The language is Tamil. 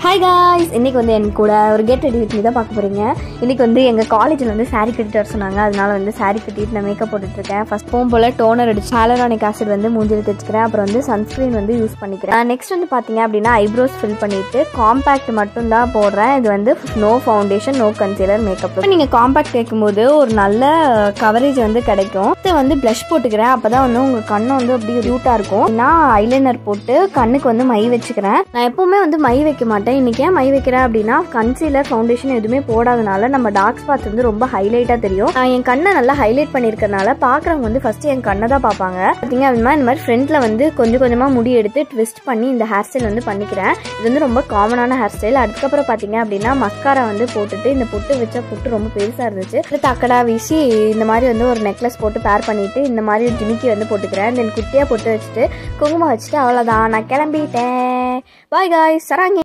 ஹாய் காய்ஸ் இன்னைக்கு வந்து என் கூட ஒரு கெட் ரெடி வித் தான் பார்க்க போறீங்க இன்னைக்கு வந்து எங்கள் காலேஜில் வந்து saree கட்டிட்டு வர சொன்னாங்க அதனால வந்து saree கட்டிட்டு நான் மேக்கப் போட்டுட்டு இருக்கேன் ஃபர்ஸ்ட் போகும் போல் டோனர் அடிச்சு ஹாலரானிக் ஆசிட் வந்து மூஞ்சில் தைச்சிக்கிறேன் அப்புறம் வந்து சன்ஸ்க்ரீன் வந்து யூஸ் பண்ணிக்கிறேன் நெக்ஸ்ட் வந்து பார்த்தீங்க அப்படின்னா ஐப்ரோஸ் ஃபில் பண்ணிட்டு காம்பேக்ட் மட்டும் தான் போடுறேன் இது வந்து no foundation no concealer makeup நீங்கள் காம்பேக்ட் கேட்கும்போது ஒரு நல்ல கவரேஜ் வந்து கிடைக்கும் இது வந்து ப்ளஷ் போட்டுக்கிறேன் அப்போ தான் வந்து உங்கள் கண்ணு வந்து அப்படியே க்யூட்டாக இருக்கும் நான் ஐலைனர் போட்டு கண்ணுக்கு வந்து மை வச்சுக்கிறேன் நான் எப்பவுமே வந்து மை வைக்க மாட்டேன் இன்னைக்கு ஏன் மை வைக்கிறேன் அப்படின்னா கன்சீலர் ஃபவுண்டேஷன் எதுவுமே போடாதனால நம்ம டார்க் ஸ்பாட்ஸ் வந்து ரொம்ப ஹைலைட்டாக தெரியும் நான் என் கண்ணை நல்லா ஹைலைட் பண்ணியிருக்கறனால பார்க்குறவங்க வந்து ஃபர்ஸ்ட் என் கண்ணை தான் பார்ப்பாங்க பார்த்தீங்க அப்படின்னா இந்த மாதிரி ஃப்ரண்ட்டில் வந்து கொஞ்சம் கொஞ்சமாக முடி எடுத்து ட்விஸ்ட் பண்ணி இந்த ஹேர் ஸ்டைல் வந்து பண்ணிக்கிறேன் இது வந்து ரொம்ப காமனான ஹேர் ஸ்டைல் அதுக்கப்புறம் பார்த்தீங்க அப்படின்னா மஸ்காரா வந்து போட்டுட்டு இந்த பொட்டு வச்ச பொட்டு ரொம்ப பெருசாக இருந்துச்சு இது தக்கடா வீசி இந்த மாதிரி வந்து ஒரு நெக்லஸ் போட்டு பேர் பண்ணிட்டு இந்த மாதிரி ஒரு ஜிமிக்கி வந்து போட்டுக்கிறேன் தென் குட்டியாக பொட்டு வச்சுட்டு குங்குமம் வச்சுட்டு அவ்வளோதான் நான் கிளம்பிட்டேன் பாய் காய் சராங்க